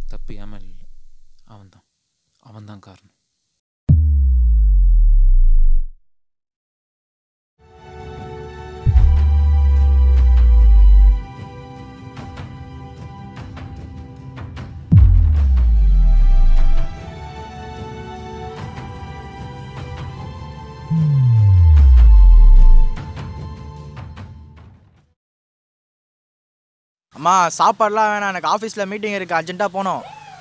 தப்பு ஏன் மேல இல்லை அவன்தான் அவன்தான் காரணம் அம்மா சாப்பாடுலாம் வேணாம் எனக்கு ஆஃபீஸில் மீட்டிங் இருக்குது அர்ஜென்ட்டாக போகணும்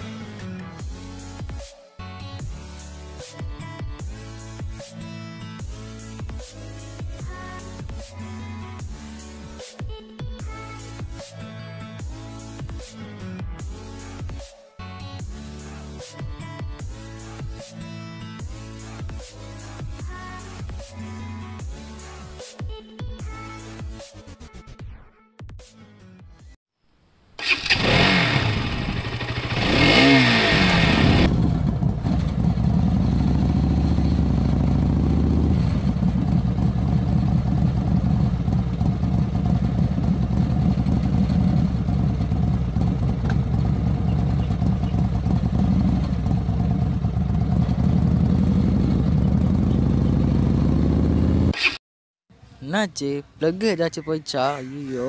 என்னாச்சு ப்ளக் ஏதாச்சும் போயிடுச்சா ஐயோ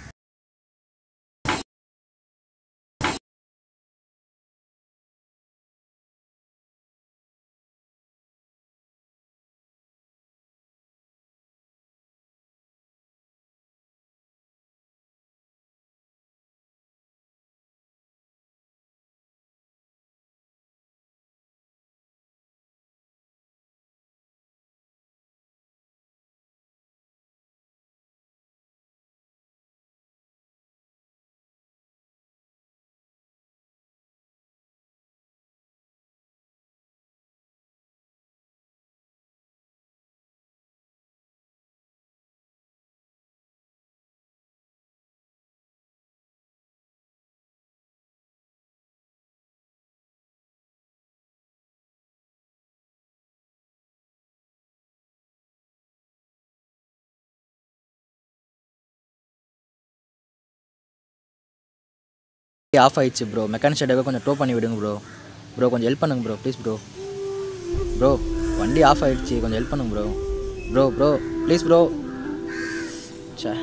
ஆஃப் ஆயிடுச்சு ப்ரோ மெக்கானிக் ஷெட்டுக்கு கொஞ்சம் டோ பண்ணி விடுங்க ப்ரோ ப்ரோ கொஞ்சம் ஹெல்ப் பண்ணுங்க ப்ரோ ப்ளீஸ் ப்ரோ ப்ரோ வண்டி ஆஃப் ஆயிடுச்சு கொஞ்சம் ஹெல்ப் பண்ணுங்க bro bro bro please bro சே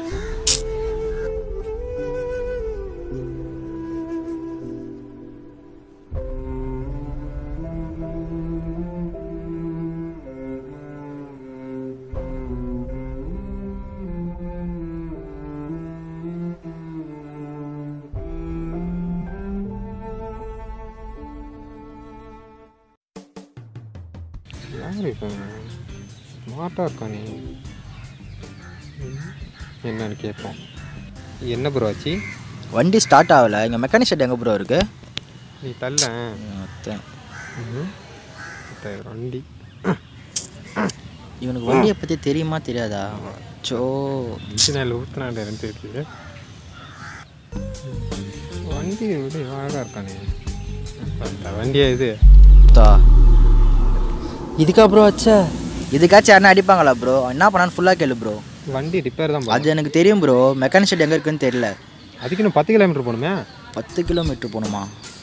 யார் இருக்காங்க ஸ்மார்ட்டாக இருக்கானே ம், என்னன்னு கேட்போம் என்ன ப்ரோ ஆச்சு வண்டி ஸ்டார்ட் ஆகலை இங்கே மெக்கானிக் ஷெட் எங்கே ப்ரோ இருக்கு நீ தள்ள அத்தேன். ம். பத்தாயிரம் வண்டி இவனுக்கு வண்டியை பற்றி தெரியுமா தெரியாதா சோ இன்ஜினில் ஊற்றுனால இருக்கு வண்டி விட அழகாக இருக்கானே பார்த்தா வண்டியா இது தா இதுக்கா ப்ரோ அச்சா இதுக்காச்சும் யாருன்னா அடிப்பாங்களா ப்ரோ என்ன பண்ணான்னு ஃபுல்லாக கேளு ப்ரோ வண்டி ரிப்பேர் தான் அது எனக்கு தெரியும் ப்ரோ மெக்கானிக் ஷெட் எங்கே இருக்குன்னு தெரியல அதுக்கு இன்னும் பத்து கிலோமீட்டர் போகணுமே பத்து கிலோமீட்டர் போகணுமா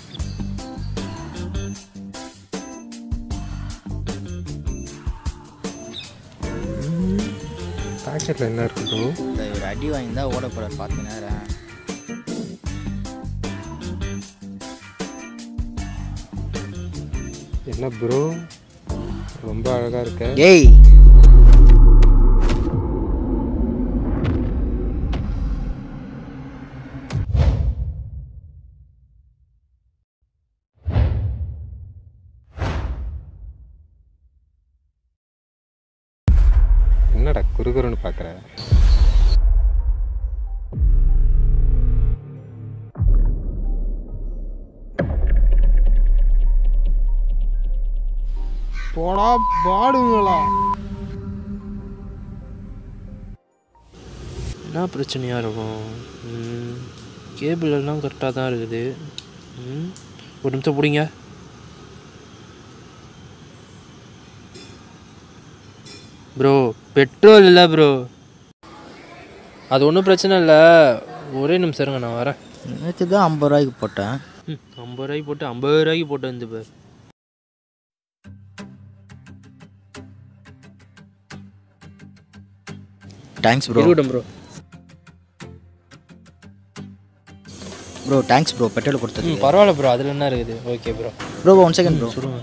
பாக்கெட்டில் என்ன இருக்கு ப்ரோ இந்த ஒரு அடி வாங்கி தான் ஓட போகிறார் பார்த்து நேரம் என்ன ப்ரோ ரொம்ப அழகாக இருக்க ஏய் என்னடா குறுகுறுன்னு பார்க்குற போடா பாடுங்களா என்ன பிரச்சனையாக இருக்கும் கேபிள் எல்லாம் கரெக்டாக தான் இருக்குது ம், ஒரு நிமிஷம் பிடிங்க ப்ரோ பெட்ரோல் இல்லை ப்ரோ அது ஒன்றும் பிரச்சனை இல்லை ஒரே நிமிஷம் இருங்க நான் வரேன் நேற்று தான் ஐம்பது ரூபாய்க்கு போட்டேன் ம், ஐம்பது ரூபாய்க்கு போட்டு ஐம்பது ரூபாய்க்கு போட்டு வந்து பார் தேங்க்ஸ் ப்ரோ இருக்கட்டும் bro bro thanks bro petrol கொடுத்தது ம் பரவாயில்ல ப்ரோ அதில் என்ன இருக்குது okay bro bro one second bro சொல்லுங்க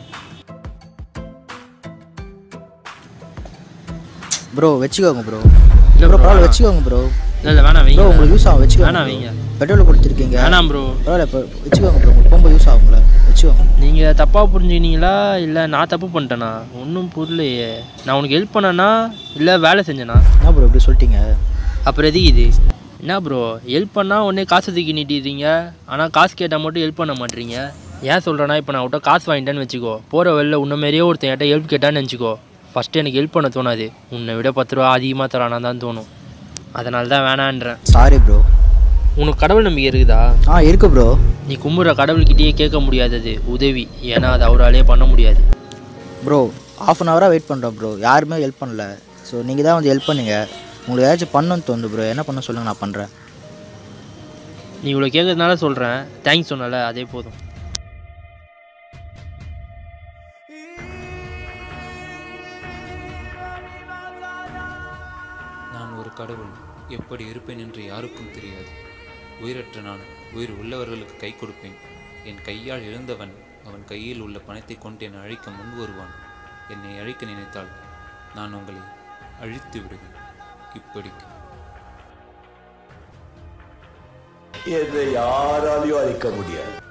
ப்ரோ வச்சுக்கோங்க ப்ரோ இல்லை ப்ரோ ப்ரோ பரவாயில்ல வச்சுக்கோங்க ப்ரோ இல்லை இல்லை வேணாம் ப்ரோ வைங்க உங்களுக்கு யூஸ் ஆகும் வச்சுக்கோங்க வேணாம் bro. வைங்க. பெட்ரோல் கொடுத்துருக்கீங்க வேணாம் ப்ரோ பரவாயில்ல இப்போ வச்சுக்கோங்க ப்ரோ உங்களுக்கு போகும்போது யூஸ் ஆகும்ல வச்சுக்கோங்க நீங்கள் தப்பாக புரிஞ்சுக்கினீங்களா இல்லை நான் தப்பு பண்ணிட்டேனா ஒன்றும் புரியலையே நான் உனக்கு ஹெல்ப் பண்ணேனா இல்லை வேலை செஞ்சேனா என்ன ப்ரோ இப்படி சொல்லிட்டீங்க அப்புறம் எதுக்கு இது என்ன ப்ரோ ஹெல்ப் பண்ணால் உடனே காசு தூக்கி நீட்டிடுறீங்க ஆனால் காசு கேட்டால் மட்டும் ஹெல்ப் பண்ண மாட்டீங்க ஏன் சொல்கிறேன்னா இப்போ நான் விட்ட காசு வாங்கிட்டேன்னு வச்சுக்கோ போகிற வெளில உன்ன மாரியே ஒருத்தன் என்கிட்ட ஹெல்ப் கேட்டான்னு வச்சுக்கோ ஃபஸ்ட்டு எனக்கு ஹெல்ப் பண்ண தோணாது உன்னை விட பத்து ரூபா அதிகமாக தரானா தான் தோணும் அதனால தான் வேணான்றேன் சாரி ப்ரோ உனக்கு கடவுள் நம்பிக்கை இருக்குதா ஆ இருக்கு ப்ரோ நீ கும்பிட்ற கடவுள்கிட்டயே கேட்க முடியாதது உதவி ஏன்னா அது அவராலே பண்ண முடியாது ப்ரோ ஆஃப் அன் ஹவராக வெயிட் பண்ணுறோம் ப்ரோ யாருமே ஹெல்ப் பண்ணல ஸோ நீங்கள் தான் வந்து ஹெல்ப் பண்ணுங்க உங்களுக்கு ஏதாச்சும் பண்ணணும்னு தோணுது ப்ரோ என்ன பண்ண சொல்லுங்க நான் பண்ணுறேன் நீ இவ்வளோ கேட்கறதுனால சொல்கிறேன் தேங்க்ஸ் சொன்னல அதே போதும் நான் ஒரு கடவுள் எப்படி இருப்பேன் என்று யாருக்கும் தெரியாது உயிரற்ற நான் உயிர் உள்ளவர்களுக்கு கை கொடுப்பேன் என் கையால் இழந்தவன் அவன் கையில் உள்ள பணத்தை கொண்டு என்னை அழிக்க முன் வருவான் என்னை அழிக்க நினைத்தால் நான் உங்களை அழித்து விடுவேன் இப்படிக்கு என்னை யாராலையும் அழிக்க முடியாது